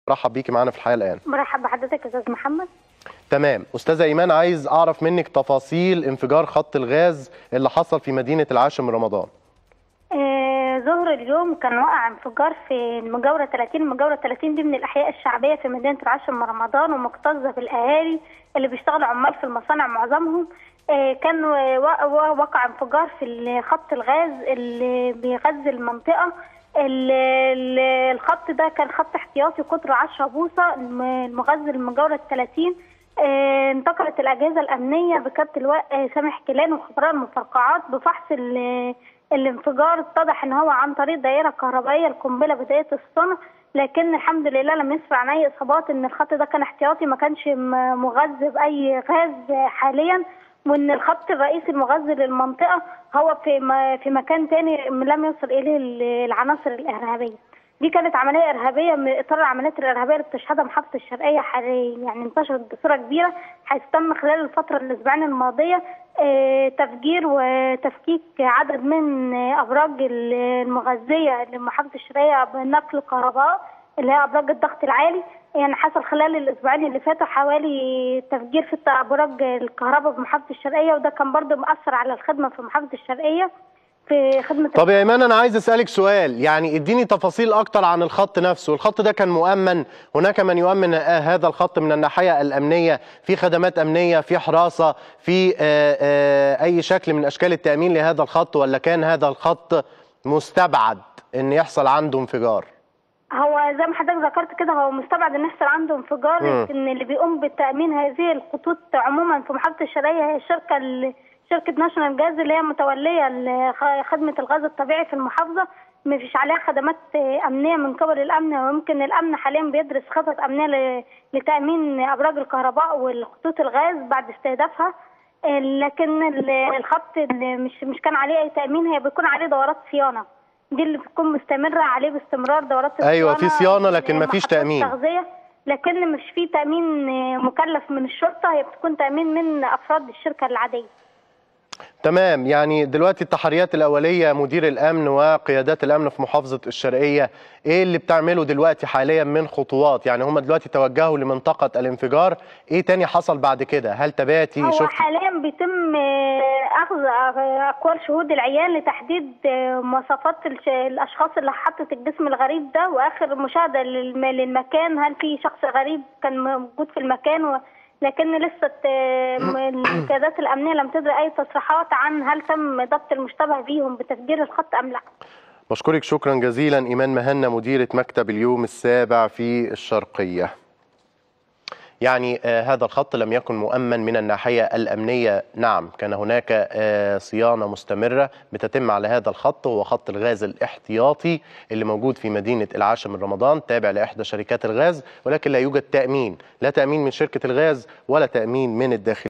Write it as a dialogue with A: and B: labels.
A: رحب بيكي معانا في الحياه الان
B: مرحب بحضرتك يا استاذ محمد
A: تمام استاذه ايمان عايز اعرف منك تفاصيل انفجار خط الغاز اللي حصل في مدينه العاشر من رمضان
B: آه ظهر اليوم كان وقع انفجار في المجاورة 30 المجاورة 30 دي من الأحياء الشعبية في مدينة العاشر من رمضان ومكتظة بالأهالي اللي بيشتغلوا عمال في المصانع معظمهم آه كان و- و- وقع انفجار في خط الغاز اللي بيغذي المنطقة ال- ال- الخط ده كان خط احتياطي قطره 10 بوصة الم- المغذي للمجاورة 30 آه، انتقلت الأجهزة الأمنية بكابتن اللواء آه، سامح كيلان وخبراء المفرقعات بفحص ال- الانفجار اتضح ان هو عن طريق دائرة كهربائية القنبلة بداية الصنع لكن الحمد لله لم يسفر عن اي اصابات ان الخط ده كان احتياطي ما كانش م- مغذي باي غاز آه، حاليا وان الخط الرئيسي المغذي للمنطقة هو في م- في مكان تاني لم يصل اليه ال- العناصر الارهابية دي كانت عملية إرهابية من إطار العمليات الإرهابية اللي بتشهدها محافظة الشرقية حاليا يعني انتشرت بصورة كبيرة حيث تم خلال الفترة الأسبوعين الماضية آه، تفجير وتفكيك عدد من آه، أبراج ال- المغذية لمحافظة الشرقية بنقل كهرباء اللي هي أبراج الضغط العالي يعني حصل خلال الأسبوعين اللي فاتوا حوالي تفجير في أبراج الكهرباء في محافظة الشرقية وده كان برضه مؤثر على الخدمة في محافظة الشرقية في خدمة
A: طب يا ايمان انا عايز اسالك سؤال يعني اديني تفاصيل اكتر عن الخط نفسه الخط ده كان مؤمن هناك من يؤمن آه، هذا الخط من الناحيه الامنيه في خدمات امنيه في حراسه في آه، آه، اي شكل من اشكال التامين لهذا الخط ولا كان هذا الخط مستبعد ان يحصل عنده انفجار
B: هو زي ما حضرتك ذكرت كده هو مستبعد ان يحصل عنده انفجار
A: مم.
B: لكن اللي بيقوم بتامين هذه الخطوط عموما في محافظه الشرقيه هي الشركه ال- شركه ناشونال جاز اللي هي متوليه ل- خ- خدمه الغاز الطبيعي في المحافظه ما فيش عليها خدمات آه، امنيه من قبل الامن ويمكن الامن حاليا بيدرس خطط امنيه ل- لتامين ابراج الكهرباء والخطوط الغاز بعد استهدافها آه، لكن ال- الخط اللي مش مش كان عليه اي تامين هي بيكون عليه دورات صيانه دي اللي بتكون مستمره عليه باستمرار دورات
A: أيوة، في
B: الصيانة
A: صيانة لكن مفيش
B: محطات
A: تأمين.
B: تغذية لكن مش في تأمين آه، مكلف من الشرطة هي بتكون تأمين من أفراد الشركة العادية
A: تمام يعني دلوقتي التحريات الأولية مدير الأمن وقيادات الأمن في محافظة الشرقية إيه اللي بتعمله دلوقتي حاليا من خطوات يعني هم دلوقتي توجهوا لمنطقة الانفجار إيه تاني حصل بعد كده هل تباتي
B: هو
A: شفت
B: حاليا بيتم آه، أخذ آه، أقوال شهود العيان لتحديد آه، مواصفات الش- الأشخاص اللي حطت الجسم الغريب ده وآخر مشاهدة للم- للمكان هل في شخص غريب كان موجود في المكان و... لكن لسه آه، م- القيادات الأمنية لم تدري أي تصريحات عن هل تم ضبط المشتبه بيهم بتفجير الخط أم لا
A: بشكرك شكرا جزيلا إيمان مهنا مديرة مكتب اليوم السابع في الشرقية يعني آه هذا الخط لم يكن مؤمن من الناحية الأمنية نعم كان هناك آه صيانة مستمرة بتتم على هذا الخط وهو خط الغاز الاحتياطي اللي موجود في مدينة العاشر من رمضان تابع لإحدى شركات الغاز ولكن لا يوجد تأمين لا تأمين من شركة الغاز ولا تأمين من الداخل